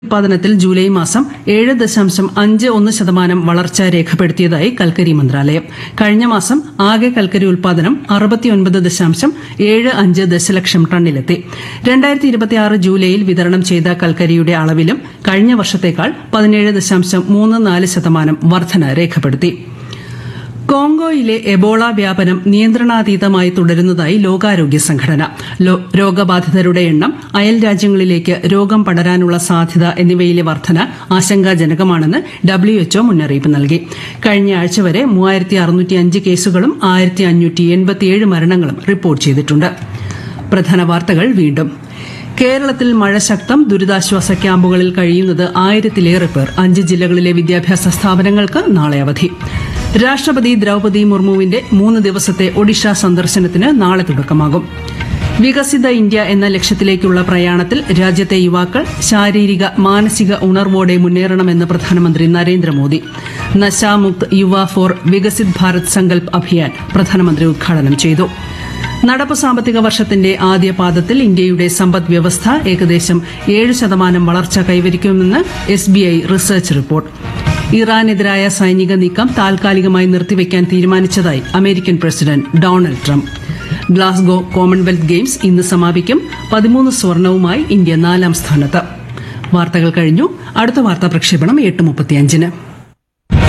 ഉത്പാദനത്തിൽ July മാസം ഏഴ് ദശാംശം അഞ്ച് ഒന്ന് ശതമാനം വളർച്ച രേഖപ്പെടുത്തിയതായി കൽക്കരി മന്ത്രാലയം കഴിഞ്ഞ മാസം ആകെ കൽക്കരി ഉത്പാദനം അറുപത്തിയൊൻപത് ദശാംശം ഏഴ് അഞ്ച് ദശലക്ഷം ടണ്ണിലെത്തി രണ്ടായിരത്തി ഇരുപത്തിയാറ് ജൂലൈയിൽ വിതരണം ചെയ്ത കൽക്കരിയുടെ അളവിലും കഴിഞ്ഞ വർഷത്തേക്കാൾ പതിനേഴ് ദശാംശം മൂന്ന് നാല് ശതമാനം വർധന രേഖപ്പെടുത്തി കോങ്കോയിലെ എബോള വ്യാപനം നിയന്ത്രണാതീതമായി തുടരുന്നതായി ലോകാരോഗ്യ സംഘടന ലോ- രോഗബാധിതരുടെ എണ്ണം അയൽ രാജ്യങ്ങളിലേക്ക് രോഗം പടരാനുള്ള സാധ്യത എന്നിവയിലെ വർധന ആശങ്കാജനകമാണെന്ന് ഡബ്ല്യുഎച്ച്ഒ മുന്നറിയിപ്പ് നൽകി കഴിഞ്ഞ ആഴ്ച വരെ മൂവായിരത്തി അറുന്നൂറ്റി അഞ്ച് കേസുകളും ആയിരത്തി അഞ്ഞൂറ്റി എൺപത്തിയേഴ് മരണങ്ങളും റിപ്പോർട്ട് ചെയ്തിട്ടുണ്ട് പ്രധാന വാർത്തകൾ വീണ്ടും കേരളത്തിൽ മഴ ശക്തം ദുരിതാശ്വാസ ക്യാമ്പുകളിൽ കഴിയുന്നത് ആയിരത്തിലേറെ പേർ അഞ്ച് ജില്ലകളിലെ വിദ്യാഭ്യാസ സ്ഥാപനങ്ങൾക്ക് നാളെ അവധി രാഷ്ട്രപതി ദ്രൌപതി മുർമുവിന്റെ മൂന്ന് ദിവസത്തെ ഒഡീഷ സന്ദർശനത്തിന് നാളെ തുടക്കമാകും വികസിത ഇന്ത്യ എന്ന ലക്ഷ്യത്തിലേക്കുള്ള പ്രയാണത്തിൽ രാജ്യത്തെ യുവാക്കൾ ശാരീരിക മാനസിക ഉണർവോടെ മുന്നേറണമെന്ന് പ്രധാനമന്ത്രി നരേന്ദ്രമോദി നശാമുക്ത് യുവ ഫോർ വികസിത് ഭാരത് സങ്കൽപ് അഭിയാൻ പ്രധാനമന്ത്രി ഉദ്ഘാടനം ചെയ്തു നടപ്പ് സാമ്പത്തിക വർഷത്തിന്റെ ആദ്യ പാദത്തിൽ ഇന്ത്യയുടെ സമ്പദ് വ്യവസ്ഥ ഏകദേശം ഏഴ് ശതമാനം വളർച്ച കൈവരിക്കുമെന്ന് S B I research report ഇറാനെതിരായ സൈനിക നീക്കം താൽക്കാലികമായി നിർത്തിവെക്കാൻ തീരുമാനിച്ചതായി American president Donald Trump Glasgow Commonwealth Games ഇന്ന് സമാപിക്കും പതിമൂന്ന് സ്വർണവുമായി ഇന്ത്യ നാലാം സ്ഥാനത്ത് വാർത്തകൾ കഴിഞ്ഞു അടുത്ത വാർത്താ പ്രക്ഷേപണം എട്ട് മുപ്പത്തിയഞ്ചിന്